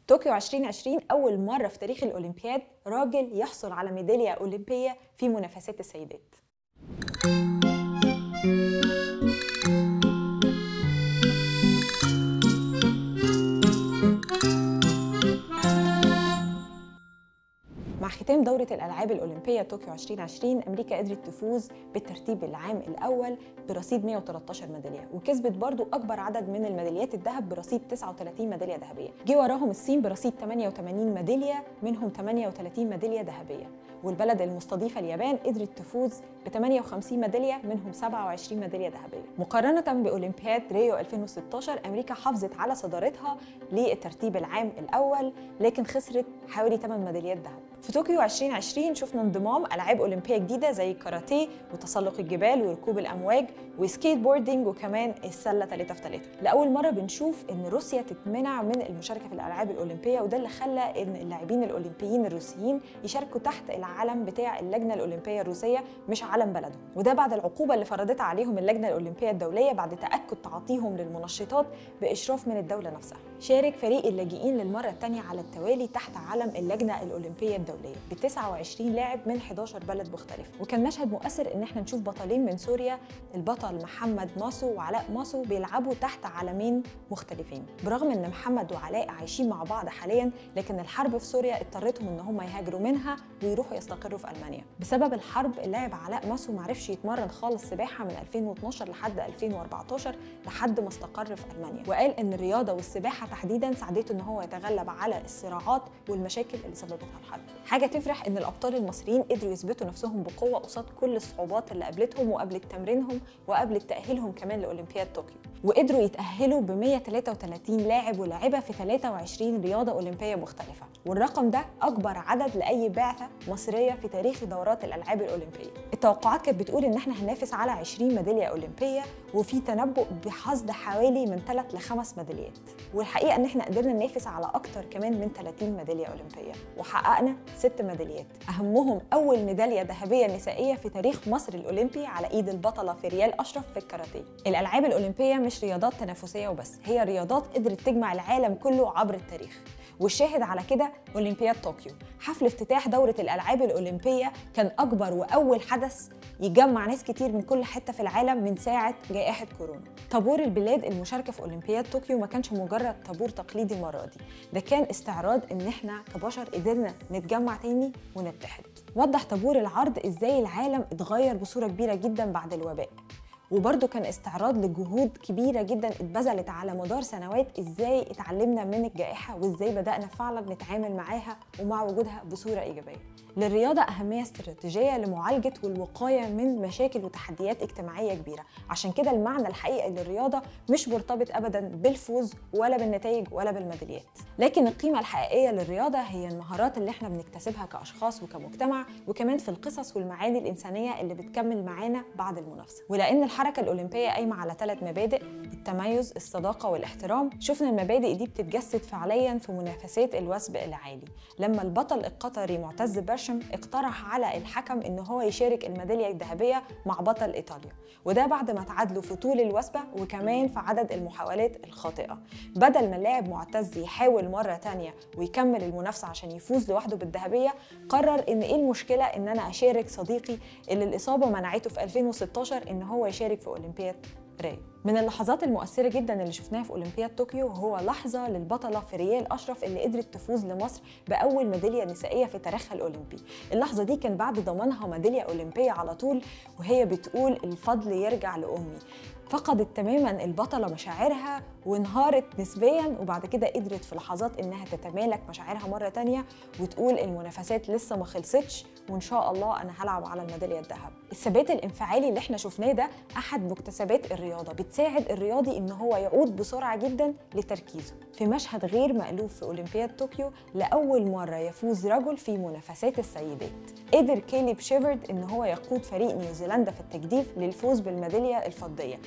طوكيو 2020 أول مرة في تاريخ الأولمبياد راجل يحصل على ميدالية أولمبية في منافسات السيدات مع ختام دورة الألعاب الأولمبية طوكيو 2020 أمريكا قدرت تفوز بالترتيب العام الأول برصيد 113 ميدالية وكسبت برضو أكبر عدد من الميداليات الذهب برصيد 39 ميدالية ذهبية جه وراهم الصين برصيد 88 ميدالية منهم 38 ميدالية ذهبية والبلد المستضيفة اليابان قدرت تفوز ب 58 ميدالية منهم 27 ميدالية ذهبية مقارنة بأولمبياد ريو 2016 أمريكا حافظت على صدارتها للترتيب العام الأول لكن خسرت حوالي 8 ميداليات ذهب في طوكيو 2020 شفنا انضمام العاب اولمبيه جديده زي الكاراتيه وتسلق الجبال وركوب الامواج وسكيت بوردنج وكمان السله 3 في 3 لاول مره بنشوف ان روسيا تتمنع من المشاركه في الالعاب الاولمبيه وده اللي خلى ان اللاعبين الاولمبيين الروسيين يشاركوا تحت العلم بتاع اللجنه الاولمبيه الروسيه مش علم بلدهم وده بعد العقوبه اللي فرضتها عليهم اللجنه الاولمبيه الدوليه بعد تاكد تعاطيهم للمنشطات باشراف من الدوله نفسها شارك فريق اللاجئين للمره الثانيه على التوالي تحت علم اللجنه الاولمبيه الدوليه ب 29 لاعب من 11 بلد مختلف وكان مشهد مؤثر ان احنا نشوف بطلين من سوريا البطل محمد ماسو وعلاء ماسو بيلعبوا تحت علمين مختلفين برغم ان محمد وعلاء عايشين مع بعض حاليا لكن الحرب في سوريا اضطرتهم ان هم يهاجروا منها ويروحوا يستقروا في المانيا بسبب الحرب اللاعب علاء ماسو ما عرفش يتمرن خالص سباحه من 2012 لحد 2014 لحد ما استقر في المانيا وقال ان الرياضه والسباحه تحديدا ساعدته ان هو يتغلب على الصراعات والمشاكل اللي سببتها الحرب حاجه تفرح ان الابطال المصريين قدروا يثبتوا نفسهم بقوه قصاد كل الصعوبات اللي قابلتهم وقابلت تمرينهم وقابلت تاهيلهم كمان لاولمبياد طوكيو وقدروا يتاهلوا ب 133 لاعب ولاعبه في 23 رياضه اولمبيه مختلفه والرقم ده اكبر عدد لاي بعثه مصريه في تاريخ دورات الالعاب الاولمبيه التوقعات كانت بتقول ان احنا هننافس على 20 ميداليه اولمبيه وفي تنبؤ بحصد حوالي من 3 ل 5 ميداليات والحقيقه ان احنا قدرنا ننافس على اكتر كمان من 30 ميداليه اولمبيه وحققنا 6 ميداليات اهمهم اول ميداليه ذهبيه نسائيه في تاريخ مصر الاولمبي على ايد البطله فريال اشرف في الكاراتيه الالعاب الاولمبيه مش رياضات تنافسيه وبس هي رياضات قدرت تجمع العالم كله عبر التاريخ والشاهد على كده اولمبياد طوكيو حفل افتتاح دوره الالعاب الاولمبيه كان اكبر واول حدث يجمع ناس كتير من كل حته في العالم من ساعه جائحه كورونا طابور البلاد المشاركه في اولمبياد طوكيو ما كانش مجرد طابور تقليدي المره دي ده كان استعراض ان احنا كبشر قدرنا نتجمع تاني ونتحد وضح طابور العرض ازاي العالم اتغير بصوره كبيره جدا بعد الوباء وبرده كان استعراض لجهود كبيره جدا اتبذلت على مدار سنوات ازاي اتعلمنا من الجائحه وازاي بدانا فعلا نتعامل معاها ومع وجودها بصوره ايجابيه للرياضه اهميه استراتيجيه لمعالجه والوقايه من مشاكل وتحديات اجتماعيه كبيره عشان كده المعنى الحقيقي للرياضه مش مرتبط ابدا بالفوز ولا بالنتائج ولا بالميداليات لكن القيمه الحقيقيه للرياضه هي المهارات اللي احنا بنكتسبها كاشخاص وكمجتمع وكمان في القصص والمعاني الانسانيه اللي بتكمل معانا بعد المنافسه ولان الحركه الاولمبيه قايمه على ثلاث مبادئ التميز الصداقه والاحترام شفنا المبادئ دي بتتجسد فعليا في منافسات الوثب العالي لما البطل القطري معتز برشم اقترح على الحكم ان هو يشارك الميداليه الذهبيه مع بطل ايطاليا وده بعد ما تعادلوا في طول الوثبه وكمان في عدد المحاولات الخاطئه بدل ما اللاعب معتز يحاول مره تانية ويكمل المنافسه عشان يفوز لوحده بالذهبيه قرر ان ايه المشكله ان انا اشارك صديقي اللي الاصابه منعته في 2016 ان هو يشارك في اولمبياد ريو من اللحظات المؤثرة جدا اللي شفناها في أولمبياد طوكيو هو لحظة للبطلة فريال أشرف اللي قدرت تفوز لمصر بأول ميدالية نسائية في تاريخها الأولمبي اللحظة دي كان بعد ضمانها ميدالية أولمبية على طول وهي بتقول الفضل يرجع لأمي فقدت تماما البطلة مشاعرها وانهارت نسبيا وبعد كده قدرت في لحظات انها تتمالك مشاعرها مرة تانية وتقول المنافسات لسه ما خلصتش وان شاء الله انا هلعب على الميدالية الذهب الثبات الانفعالي اللي احنا شفناه ده احد مكتسبات الرياضة بتساعد الرياضي ان هو يعود بسرعة جدا لتركيزه في مشهد غير مألوف في اولمبياد طوكيو لأول مرة يفوز رجل في منافسات السيدات قدر كيليب شيفرد ان هو يقود فريق نيوزيلندا في التجديف للفوز بالميدالية الفضية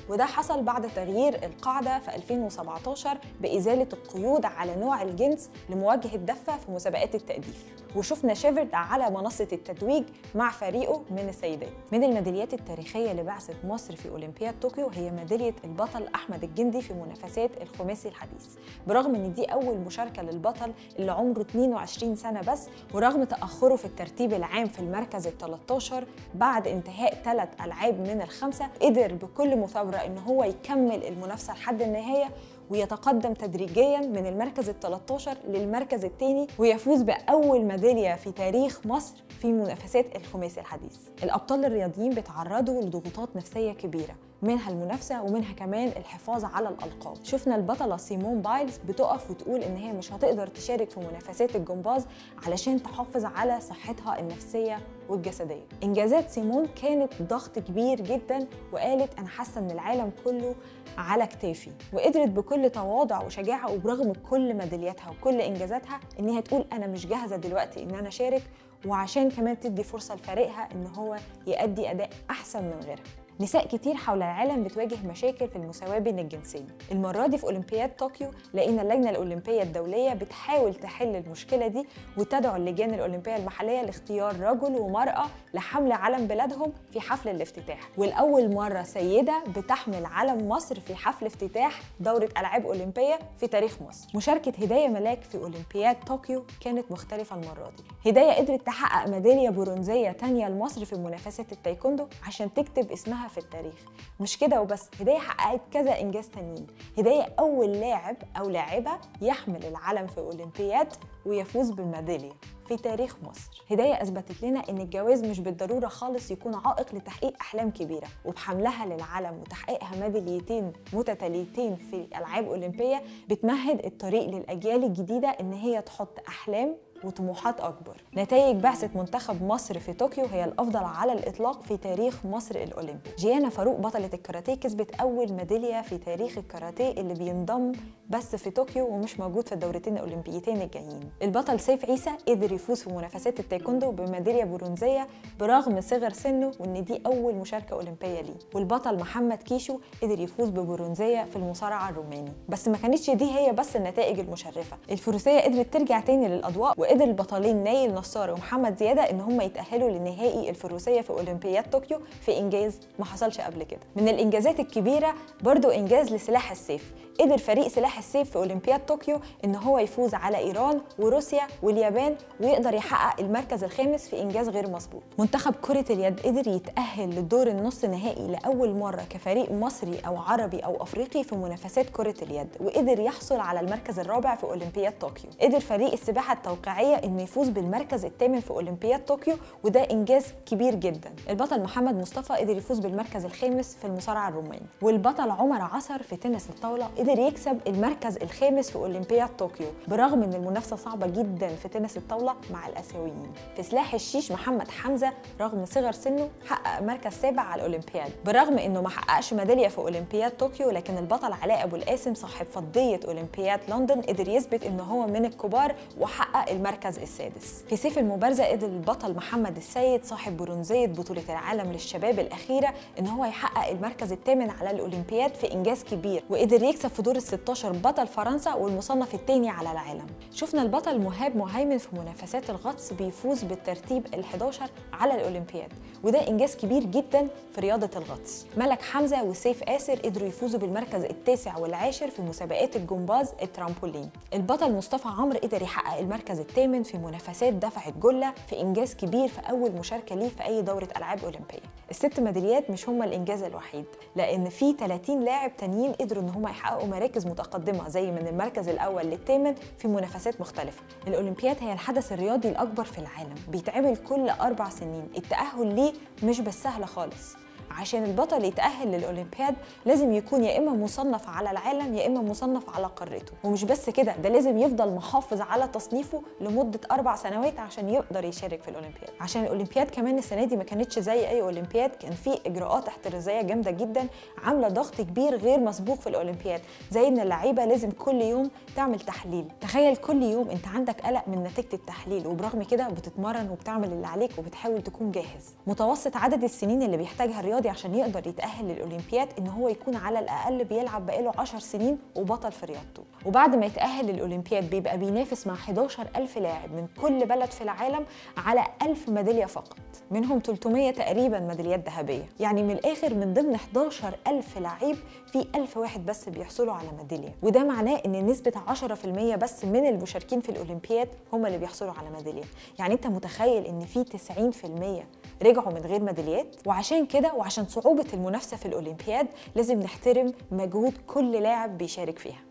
وده حصل بعد تغيير القاعدة في 2017 بإزالة القيود على نوع الجنس لمواجهة دفة في مسابقات التأديف وشفنا شيفرد على منصة التتويج مع فريقه من السيدات من الميداليات التاريخية لبعثة مصر في أولمبياد طوكيو هي ميدالية البطل أحمد الجندي في منافسات الخماسي الحديث برغم ان دي اول مشاركة للبطل اللي عمره 22 سنة بس ورغم تأخره في الترتيب العام في المركز ال 13 بعد انتهاء ثلاث ألعاب من الخمسة قدر بكل مثابرة ان هو يكمل المنافسة لحد النهاية ويتقدم تدريجيا من المركز ال 13 للمركز الثاني ويفوز باول ميداليه في تاريخ مصر في منافسات الخماسي الحديث. الابطال الرياضيين بيتعرضوا لضغوطات نفسيه كبيره منها المنافسه ومنها كمان الحفاظ على الالقاب شفنا البطله سيمون بايلز بتقف وتقول ان هي مش هتقدر تشارك في منافسات الجمباز علشان تحافظ على صحتها النفسيه والجسديه انجازات سيمون كانت ضغط كبير جدا وقالت انا حاسه ان العالم كله على كتافي وقدرت بكل تواضع وشجاعه وبرغم كل ميدالياتها وكل انجازاتها ان هي تقول انا مش جاهزه دلوقتي ان انا اشارك وعشان كمان تدي فرصه لفريقها ان هو يأدي اداء احسن من غيرها نساء كتير حول العالم بتواجه مشاكل في المساواة بين الجنسين المرة دي في أولمبياد طوكيو لقينا اللجنة الأولمبية الدولية بتحاول تحل المشكلة دي وتدعو اللجان الأولمبية المحلية لاختيار رجل ومرأة لحمل علم بلادهم في حفل الافتتاح والأول مرة سيدة بتحمل علم مصر في حفل افتتاح دورة ألعاب أولمبية في تاريخ مصر مشاركة هداية ملاك في أولمبياد طوكيو كانت مختلفة المرة دي هداية قدرت تحقق ميدالية برونزية تانية لمصر في منافسات التايكوندو عشان تكتب اسمها في التاريخ مش كده وبس هداية حققت كذا إنجاز تانيين هداية أول لاعب أو لاعبة يحمل العلم في أولمبياد ويفوز بالميدالية في تاريخ مصر هداية أثبتت لنا إن الجواز مش بالضرورة خالص يكون عائق لتحقيق أحلام كبيرة وبحملها للعلم وتحقيقها ميداليتين متتاليتين في ألعاب أولمبية بتمهد الطريق للأجيال الجديدة إن هي تحط أحلام وطموحات أكبر نتائج بعثة منتخب مصر في طوكيو هي الأفضل على الإطلاق في تاريخ مصر الأولمبي جيانا فاروق بطلة الكاراتيه كسبت أول ميدالية في تاريخ الكاراتيه اللي بينضم بس في طوكيو ومش موجود في الدورتين الأولمبيتين الجايين البطل سيف عيسى قدر يفوز في منافسات التايكوندو بميدالية برونزية برغم صغر سنه وإن دي أول مشاركة أولمبية ليه والبطل محمد كيشو قدر يفوز ببرونزية في المصارعة الروماني بس ما كانتش دي هي بس النتائج المشرفة الفروسية قدرت ترجع تاني للأضواء وقدر البطلين نايل نصار ومحمد زياده ان هم يتاهلوا لنهائي الفروسيه في اولمبياد طوكيو في انجاز ما حصلش قبل كده من الانجازات الكبيره برضو انجاز لسلاح السيف قدر فريق سلاح السيف في اولمبياد طوكيو ان هو يفوز على ايران وروسيا واليابان ويقدر يحقق المركز الخامس في انجاز غير مسبوق منتخب كره اليد قدر يتاهل للدور النص نهائي لاول مره كفريق مصري او عربي او افريقي في منافسات كره اليد وقدر يحصل على المركز الرابع في اولمبياد طوكيو قدر فريق السباحه التوقيعيه انه يفوز بالمركز الثامن في اولمبياد طوكيو وده انجاز كبير جدا البطل محمد مصطفى قدر يفوز بالمركز الخامس في المصارعه الروماني والبطل عمر عصر في تنس الطاوله قدر يكسب المركز الخامس في اولمبياد طوكيو برغم ان المنافسه صعبه جدا في تنس الطاوله مع الاسيويين في سلاح الشيش محمد حمزه رغم صغر سنه حقق مركز سابع على الاولمبياد برغم انه ما حققش ميداليه في اولمبياد طوكيو لكن البطل علاء ابو القاسم صاحب فضيه اولمبياد لندن قدر يثبت ان هو من الكبار وحقق المركز السادس في سيف المبارزه قدر البطل محمد السيد صاحب برونزيه بطوله العالم للشباب الاخيره ان هو يحقق المركز الثامن على الاولمبياد في انجاز كبير وقدر يكسب في دور ال 16 بطل فرنسا والمصنف الثاني على العالم شفنا البطل مهاب مهيمن في منافسات الغطس بيفوز بالترتيب ال 11 على الاولمبياد وده انجاز كبير جدا في رياضه الغطس ملك حمزه وسيف آسر قدروا يفوزوا بالمركز التاسع والعاشر في مسابقات الجمباز الترامبولين البطل مصطفى عمرو قدر يحقق المركز الثامن في منافسات دفع الجله في انجاز كبير في اول مشاركه ليه في اي دوره العاب اولمبيه الست ميداليات مش هم الانجاز الوحيد لان في 30 لاعب تانيين قدروا ان هم يحققوا مراكز متقدمه زي من المركز الاول للثامن في منافسات مختلفه الاولمبياد هي الحدث الرياضي الاكبر في العالم بيتعمل كل اربع سنين التاهل ليه مش بالسهل خالص عشان البطل يتأهل للأولمبياد لازم يكون يا إما مصنف على العالم يا إما مصنف على قارته ومش بس كده ده لازم يفضل محافظ على تصنيفه لمدة أربع سنوات عشان يقدر يشارك في الأولمبياد عشان الأولمبياد كمان السنة دي ما كانتش زي أي أولمبياد كان في إجراءات احترازية جامدة جدا عاملة ضغط كبير غير مسبوق في الأولمبياد زي إن اللعيبة لازم كل يوم تعمل تحليل تخيل كل يوم أنت عندك قلق من نتيجة التحليل وبرغم كده بتتمرن وبتعمل اللي عليك وبتحاول تكون جاهز متوسط عدد السنين اللي بيحتاجها الرياضي الرياضي عشان يقدر يتاهل للاولمبياد ان هو يكون على الاقل بيلعب بقاله 10 سنين وبطل في رياضته وبعد ما يتاهل للاولمبياد بيبقى بينافس مع 11000 لاعب من كل بلد في العالم على 1000 ميداليه فقط منهم 300 تقريبا ميداليات ذهبيه يعني من الاخر من ضمن 11000 لعيب في 1000 واحد بس بيحصلوا على ميداليه وده معناه ان نسبه 10% بس من المشاركين في الاولمبياد هم اللي بيحصلوا على ميداليه يعني انت متخيل ان في 90% رجعوا من غير ميداليات وعشان كده وعشان صعوبه المنافسه في الاولمبياد لازم نحترم مجهود كل لاعب بيشارك فيها